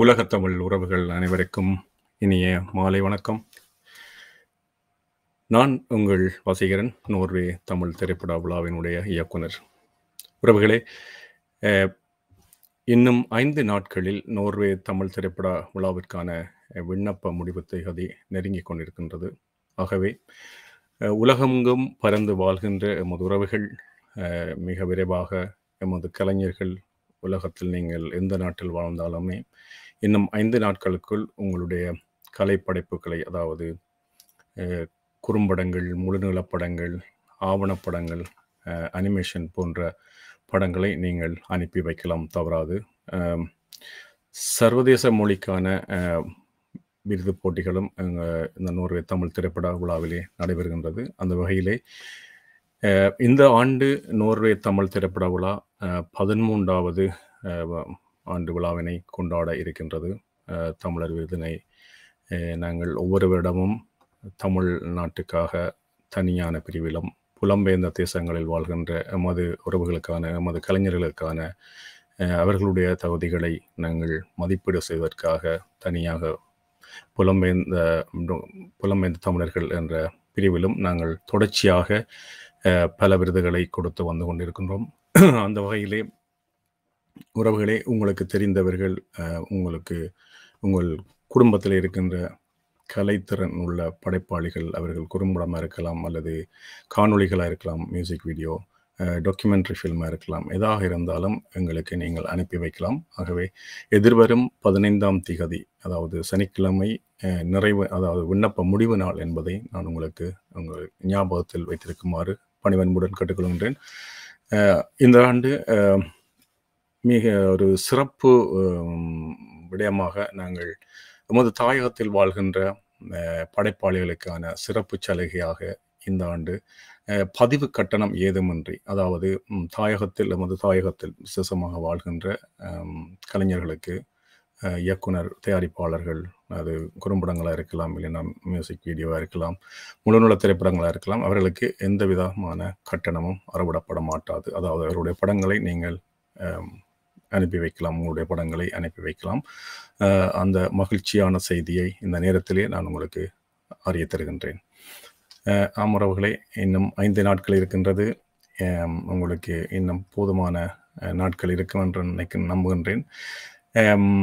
உலகத் தமிழ் உறவுகள் அனைவருக்கும் இனிய மாலை வணக்கம். நான் உங்கள் வசீகரன், நோர்வே தமிழ் திரைப்பட விழாவினுடைய இயக்குனர். உறவுகளே, அ இன்னும் 5 நாட்களில் நோர்வே தமிழ் திரைப்பட விழாவிற்கான அ விண்ணப்ப முடிவு தேதி நெருங்கிக் கொண்டிருக்கின்றது. ஆகவே, அ உலகெங்கும் பரந்து வாழ்கின்ற எமது உறவுகள், அ மிக விரைவாக எமது கலைஞர்கள் உலகத்தில் நீங்கள் எந்த நாட்டில் வாழ்ந்தாலுமே, இன்னும் 5 நாட்களுக்குள் உங்களுடைய கலைப்படைப்புகளை அதாவது அ குறும்படங்கள், முழுநீளப் படங்கள், ஆவணப்படங்கள், அ அனிமேஷன் போன்ற படங்களை நீங்கள் அனுப்பி வைக்கலாம் தவறாது. அம் சர்வதேச மொழிக்கான அ விருதுப் போட்டிகளும் அங்க இந்த நோர்வே தமிழ் திரைப்பட விழாவிலே நடைபெறுகின்றது. அந்த வகையிலே, அ இந்த ஆண்டு நோர்வே தமிழ் திரைப்பட விழா அ 13வது அ வ ஆண்டு விழாவினை கொண்டாட இருக்கின்றது. அ தமிழர் விருதினை அ நாங்கள் ஒவ்வொரு வருடமும் தமிழ் நாட்டுக்காக தனியான பிரிவிலும், புலம்பெயர்ந்த தேசங்களில் வாழ்கின்ற எமது உறவுகளுக்கான, எமது கலைஞர்களுக்கான அ அவர்களுடைய தகுதிகளை நாங்கள் மதிப்பீடு செய்வதற்காக தனியாக புலம்பெயர்ந்த புலம்பெயர்ந்த தமிழர்கள் என்ற பிரிவிலும் நாங்கள் தொடர்ச்சியாக அ பல விருதுகளை கொடுத்து வந்து கொண்டிருக்கின்றோம். அந்த வகையிலே உறவுகளே, உங்களுக்கு தெரிந்தவர்கள், அ உங்களுக்கு உங்கள் குடும்பத்திலே இருக்கின்ற கலைத்திறன் உள்ள படைப்பாளிகள், அவர்கள் குறும்படமா இருக்கலாம், அல்லது காணொளிகளா இருக்கலாம், மியூசிக் வீடியோ, அ டாக்குமெண்ட்ரி ஃபில்மா இருக்கலாம். எதாக இருந்தாலும் எங்களுக்கு நீங்கள் அனுப்பி வைக்கலாம். ஆகவே, எதிர்வரும் 15ஆம் திகதி, அதாவது சனிக்கிழமை அ நிறைவு அதாவது விண்ணப்ப முடிவு நாள் என்பதை நான் உங்களுக்கு உங்கள் ஞாபகத்தில் வைத்திருக்குமாறு பணிவன்புடன் கேட்டுக்கொள்கின்றேன். அ இந்த ஆண்டு அ மிக ஒரு சிறப்பு ம் விடயமாக நாங்கள் எமது தாயகத்தில் வாழ்கின்ற அ படைப்பாளிகளுக்கான சிறப்புச் சலுகையாக இந்த ஆண்டு அ பதிவு கட்டணம் ஏதுமின்றி, அதாவது ம் தாயகத்தில் எமது தாயகத்தில் விசேஷமாக வாழ்கின்ற அம் கலைஞர்களுக்கு, அ இயக்குனர், தயாரிப்பாளர்கள், அது குறும்படங்களா இருக்கலாம், இல்லைனா மியூசிக் வீடியோவா இருக்கலாம், முழுநீள திரைப்படங்களா இருக்கலாம். அவர்களுக்கு எந்த விதமான கட்டணமும் அறவிடப்பட மாட்டாது. அதாவது அவர்களுடைய படங்களை நீங்கள் அ அனுப்பி வைக்கலாம். உங்களுடைய படங்களை அனுப்பி வைக்கலாம். அ அந்த மகிழ்ச்சியான செய்தியை இந்த நேரத்திலே நான் உங்களுக்கு அறியத் தருகின்றேன். அ ஆம் உறவுகளே, இன்னும் 5 நாட்கள் இருக்கின்றது. அம் உங்களுக்கு இன்னும் போதுமான அ நாட்கள் இருக்கும் என்று நினைக்க நம்புகின்றேன். அம்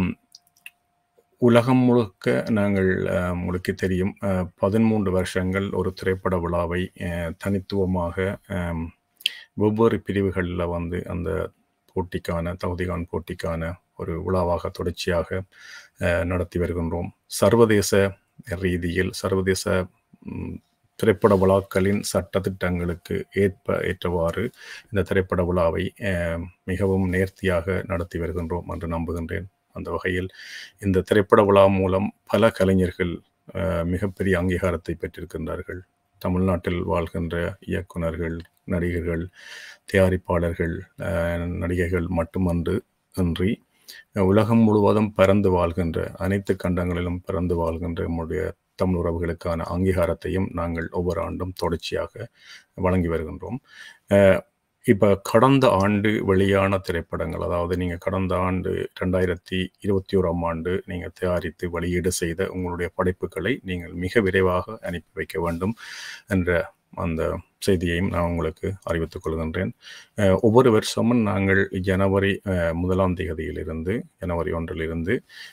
உலகம் முழுக்க நாங்கள் அ உங்களுக்கு தெரியும், அ 13 வருஷங்கள் ஒரு திரைப்பட விழாவை அ தனித்துவமாக அம் வெவ்வேறு பிரிவுகள்ல வந்து அந்த போட்டிக்கான தகுதிகாண் போட்டிக்கான ஒரு விழாவாக தொடர்ச்சியாக அ நடத்தி வருகின்றோம். சர்வதேச ரீதியில், சர்வதேச ம் திரைப்பட விழாக்களின் சட்டதிட்டங்களுக்கு ஏற்ப ஏற்றவாறு இந்த திரைப்பட விழாவை அ மிகவும் நேர்த்தியாக நடத்தி வருகின்றோம் என்று நம்புகின்றேன். அந்த வகையில் இந்த திரைப்பட விழா மூலம் பல கலைஞர்கள் அ மிகப்பெரிய அங்கீகாரத்தை பெற்றிருக்கின்றார்கள். தமிழ்நாட்டில் வாழ்கின்ற இயக்குனர்கள், நடிகர்கள், தயாரிப்பாளர்கள், அ நடிகைகள் மட்டுமன்று அன்றி உலகம் முழுவதும் பரந்து வாழ்கின்ற, அனைத்து கண்டங்களிலும் பரந்து வாழ்கின்ற எம்முடைய தமிழ் உறவுகளுக்கான அங்கீகாரத்தையும் நாங்கள் ஒவ்வொரு ஆண்டும் தொடர்ச்சியாக வழங்கி வருகின்றோம். அ இப்ப கடந்த ஆண்டு வெளியான திரைப்படங்கள், அதாவது நீங்க கடந்த ஆண்டு 2021ஆம் ஆண்டு நீங்க தயாரித்து வெளியீடு செய்த உங்களுடைய படைப்புகளை நீங்கள் மிக விரைவாக அனுப்பி வைக்க வேண்டும் என்ற அந்த செய்தியையும் நான் உங்களுக்கு அறிவித்துக் கொள்கின்றேன். அ ஒவ்வொரு வருஷமும் நாங்கள் ஜனவரி அ 1ஆம் தேதியிலிருந்து ஜனவரி 1லிருந்து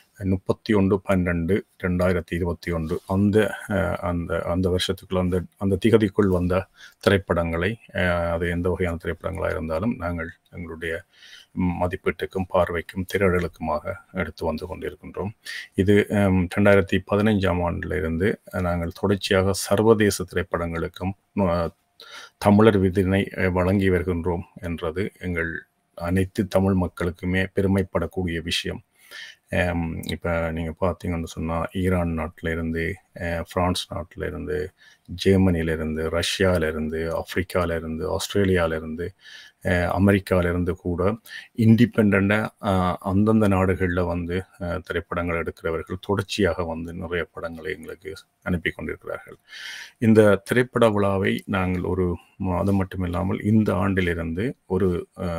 31/12/2021 அந்த அ அந்த அந்த வருஷத்துக்குள்ள அந்த அந்த திகதிக்குள் வந்த திரைப்படங்களை, அ அது எந்த வகையான திரைப்படங்களா இருந்தாலும் நாங்கள் எங்களுடைய மதிப்பீட்டுக்கும், பார்வைக்கும், திரையிடலுக்குமாக எடுத்து வந்து கொண்டிருக்கின்றோம். இது அம் 2015ஆம் ஆண்டிலிருந்து நாங்கள் தொடர்ச்சியாக சர்வதேச திரைப்படங்களுக்கும் அ தமிழர் விருதினை அ வழங்கி வருகின்றோம் என்றது எங்கள் அனைத்து தமிழ் மக்களுக்குமே பெருமைப்படக்கூடிய விஷயம். அம் இப்ப நீங்க பார்த்தீங்கன்னு சொன்னா, ஈரான் நாட்டில இருந்து, அ பிரான்ஸ் நாட்டில இருந்து, ஜெர்மனியில இருந்து, ரஷ்யால இருந்து, ஆப்பிரிக்கால இருந்து, ஆஸ்திரேலியால இருந்து, அ அமெரிக்கால இருந்து கூட இண்டிபெண்டன்ட்டா அ அந்தந்த நாடுகள்ல வந்து அ திரைப்படங்கள் எடுக்கிறவர்கள் தொடர்ச்சியாக வந்து நிறைய படங்களை எங்களுக்கு அனுப்பி கொண்டிருக்கிறார்கள். இந்த திரைப்பட விழாவை நாங்கள் ஒரு அது மட்டுமில்லாமல் இந்த ஆண்டிலிருந்து ஒரு அம்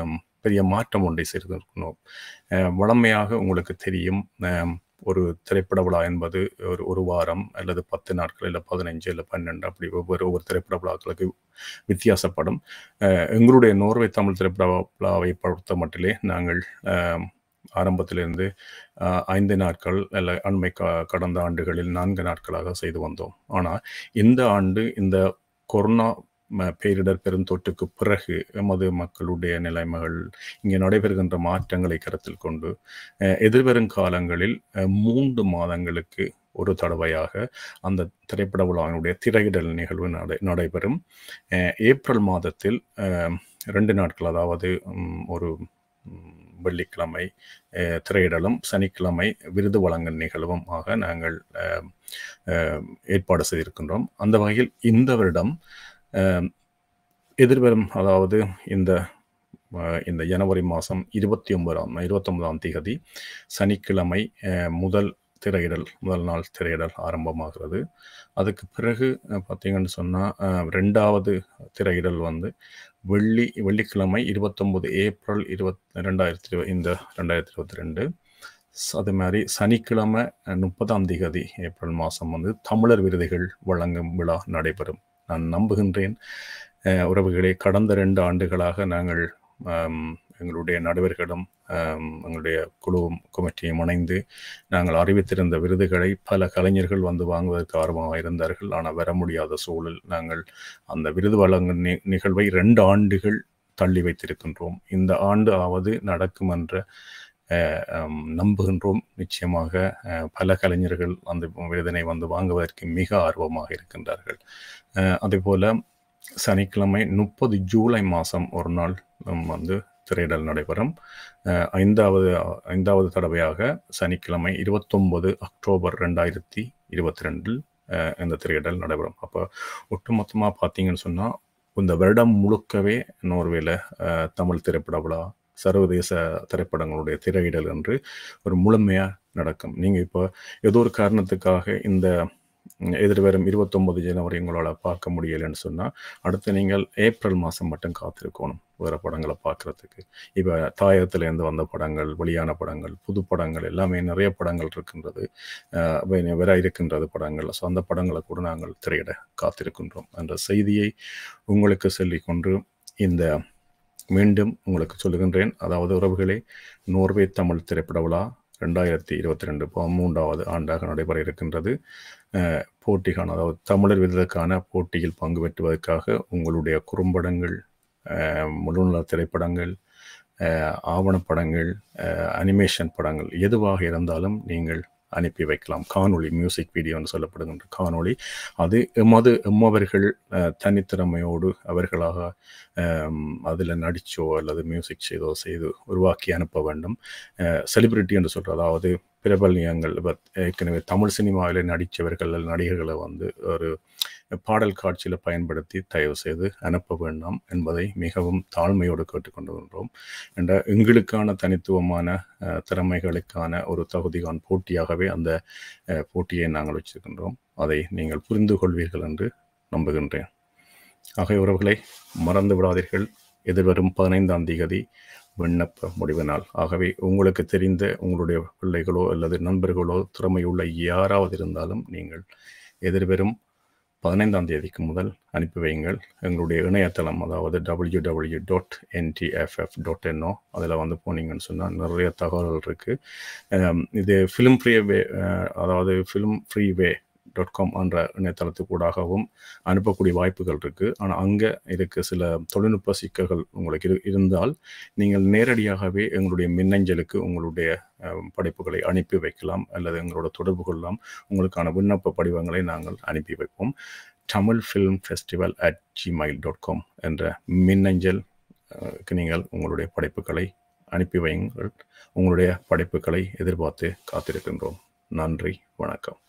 பெரிய மாற்றம் ஒன்றை செய்திருக்கணும் அஹ், வழமையாக உங்களுக்கு தெரியும் அஹ், ஒரு திரைப்பட விழா என்பது ஒரு ஒரு வாரம் அல்லது பத்து நாட்கள் இல்லை பதினஞ்சு இல்லை பன்னெண்டு அப்படி ஒவ்வொரு ஒவ்வொரு திரைப்பட விழாக்களுக்கு வித்தியாசப்படும் அஹ், எங்களுடைய நோர்வே தமிழ் திரைப்பட விழாவை பொறுத்த மட்டிலே நாங்கள் அஹ், ஆரம்பத்திலிருந்து அஹ், ஐந்து நாட்கள் அல்ல அண்மை க கடந்த ஆண்டுகளில் நான்கு நாட்களாக செய்து வந்தோம் ஆனால் இந்த ஆண்டு இந்த கொரோனா ம- பேரிடர் பெருந்தொற்றுக்கு பிறகு எமது மக்களுடைய நிலைமைகள் இங்கே நடைபெறுகின்ற மாற்றங்களை கருத்தில் கொண்டு அஹ், எதிர்வரும் காலங்களில் அஹ், மூன்று மாதங்களுக்கு ஒரு தடவையாக அந்த திரைப்பட விழாவினுடைய திரையிடல் நிகழ்வு நடை நடைபெறும் அஹ், ஏப்ரல் மாதத்தில் அஹ், ரெண்டு நாட்கள் அதாவது ம், ஒரு ம், வெள்ளிக்கிழமை அஹ், திரையிடலும் சனிக்கிழமை விருது வழங்கல் நிகழ்வும் ஆக நாங்கள் அஹ், அஹ், ஏற்பாடு செய்திருக்கின்றோம் அந்த வகையில் இந்த வருடம் அஹ், எதிர்வரும் அதாவது இந்த அஹ், இந்த ஜனவரி மாதம் இருபத்தி ஒன்பதாம் இருபத்தொன்பதாம் தேதி சனிக்கிழமை அஹ், முதல் திரையிடல் முதல் நாள் திரையிடல் ஆரம்பமாகிறது அதுக்கு பிறகு அஹ், பார்த்தீங்கன்னு சொன்னால் ரெண்டாவது திரையிடல் வந்து வெள்ளி வெள்ளிக்கிழமை இருபத்தொம்பது ஏப்ரல் இருபத் ரெண்டாயிரத்தி இரு இந்த ரெண்டாயிரத்தி இருபத்தி ரெண்டு அது மாதிரி சனிக்கிழமை அஹ், முப்பதாம் தேதி ஏப்ரல் மாதம் வந்து தமிழர் விருதுகள் வழங்கும் விழா நடைபெறும் நான் நம்புகின்றேன் அஹ், உறவுகளே கடந்த ரெண்டு ஆண்டுகளாக நாங்கள் ஆம், எங்களுடைய நடுவர்களும் ஆம், எங்களுடைய குழுவும் கமிட்டியும் இணைந்து நாங்கள் அறிவித்திருந்த விருதுகளை பல கலைஞர்கள் வந்து வாங்குவதற்கு ஆர்வமாக இருந்தார்கள் ஆனால் வர முடியாத சூழல் நாங்கள் அந்த விருது வழங்கும் நி- நிகழ்வை ரெண்டு ஆண்டுகள் தள்ளி வைத்திருக்கின்றோம் இந்த ஆண்டு ஆவது நடக்கும் என்ற அஹ், ஆம், நம்புகின்றோம் நிச்சயமாக அஹ், பல கலைஞர்கள் அந்த விருதினை வந்து வாங்குவதற்கு மிக ஆர்வமாக இருக்கின்றார்கள் அஹ், அதேபோல சனிக்கிழமை முப்பது ஜூலை மாதம் ஒரு நாள் ஹம், வந்து திரையிடல் நடைபெறும் அஹ், ஐந்தாவது ஐந்தாவது தடவையாக சனிக்கிழமை இருபத்தொன்பது அக்டோபர் ரெண்டாயிரத்தி இருபத்தி ரெண்டில் இந்த திரையிடல் நடைபெறும் அப்போ ஒட்டுமொத்தமாக பார்த்தீங்கன்னு சொன்னால் இந்த வருடம் முழுக்கவே நோர்வேல அஹ், தமிழ் திரைப்பட விழா சர்வதேச திரைப்படங்களுடைய திரையிடல் என்று ஒரு முழுமையாக நடக்கும் நீங்கள் இப்போ ஏதோ ஒரு காரணத்துக்காக இந்த ம், எதிர்வரும் இருபத்தொன்பது ஜனவரி உங்களால் பார்க்க முடியலைன்னு சொன்னால் அடுத்து நீங்கள் ஏப்ரல் மாதம் மட்டும் காத்திருக்கணும் வேறு படங்களை பார்க்குறதுக்கு இப்போ தாயகத்திலேருந்து வந்த படங்கள் வெளியான படங்கள் புது படங்கள் எல்லாமே நிறைய படங்கள் இருக்கின்றது அஹ் வே- வேற இருக்கின்றது படங்கள் ஸோ அந்த படங்களை கூட நாங்கள் திரையிட காத்திருக்கின்றோம் என்ற செய்தியை உங்களுக்கு சொல்லிக்கொண்டு இந்த மீண்டும் உங்களுக்கு சொல்லுகின்றேன் அதாவது உறவுகளே நோர்வே தமிழ் திரைப்பட விழா ரெண்டாயிரத்தி இருபத்தி ரெண்டு மூன்றாவது ஆண்டாக நடைபெற இருக்கின்றது அஹ், போட்டிக்கான அதாவது தமிழர் விருதுக்கான போட்டியில் பங்கு பெற்றுவதற்காக உங்களுடைய குறும்படங்கள் அஹ், முழுநல திரைப்படங்கள் அஹ், ஆவணப்படங்கள் அஹ், அனிமேஷன் படங்கள் எதுவாக இருந்தாலும் நீங்கள் அனுப்பி வைக்கலாம் காணொளி மியூசிக் வீடியோன்னு சொல்லப்படுகின்ற காணொளி அது எமது எம்மவர்கள் அஹ், தனித்திறமையோடு அவர்களாக அதில் நடிச்சோ அல்லது மியூசிக் செய்தோ செய்து உருவாக்கி அனுப்ப வேண்டும் செலிபிரிட்டி என்று சொல்கிற அதாவது பிரபல்யங்கள் இப்ப ஏற்கனவே தமிழ் சினிமாவில் நடித்தவர்கள் அல்லது நடிகர்களை வந்து ஒரு பாடல் காட்சியில் பயன்படுத்தி தயவு செய்து அனுப்ப வேண்டாம் என்பதை மிகவும் தாழ்மையோடு கேட்டுக்கொண்டுகின்றோம் என்ற எங்களுக்கான தனித்துவமான அஹ், திறமைகளுக்கான ஒரு தகுதிகான் போட்டியாகவே அந்த அஹ், போட்டியை நாங்கள் வச்சிருக்கின்றோம் அதை நீங்கள் புரிந்து கொள்வீர்கள் என்று நம்புகின்றேன் ஆகிய உறவுகளை மறந்து விடாதீர்கள் எதிர்வரும் பதினைந்தாம் தேதி விண்ணப்ப முடிவு நாள் ஆகவே உங்களுக்கு தெரிந்த உங்களுடைய பிள்ளைகளோ அல்லது நண்பர்களோ திறமையுள்ள யாராவது இருந்தாலும் நீங்கள் எதிர்வரும் பதினைந்தாம் தேதிக்கு முதல் அனுப்பி வையுங்கள் எங்களுடைய இணையதளம் அதாவது W W dot NTFF dot NO அதில் வந்து போனீங்கன்னு சொன்னால் நிறைய தகவல்கள் இருக்குது இது ஃபிலிம் ஃப்ரீ வே அதாவது film free way dot com என்ற இணையதளத்துக்கூடாகவும் அனுப்பக்கூடிய வாய்ப்புகள் இருக்குது ஆனால் அங்கே இதுக்கு சில தொழில்நுட்ப சிக்கல்கள் உங்களுக்கு இரு இருந்தால் நீங்கள் நேரடியாகவே எங்களுடைய மின்னஞ்சலுக்கு உங்களுடைய அஹ், படைப்புகளை அனுப்பி வைக்கலாம் அல்லது எங்களோட தொடர்பு கொள்ளலாம் உங்களுக்கான விண்ணப்ப படிவங்களை நாங்கள் அனுப்பி வைப்போம் Tamil film festival at Gmail dot com என்ற மின்னஞ்சல் அஹ், க்கு நீங்கள் உங்களுடைய படைப்புகளை அனுப்பி வையுங்கள் உங்களுடைய படைப்புகளை எதிர்பார்த்து காத்திருக்கின்றோம் நன்றி வணக்கம்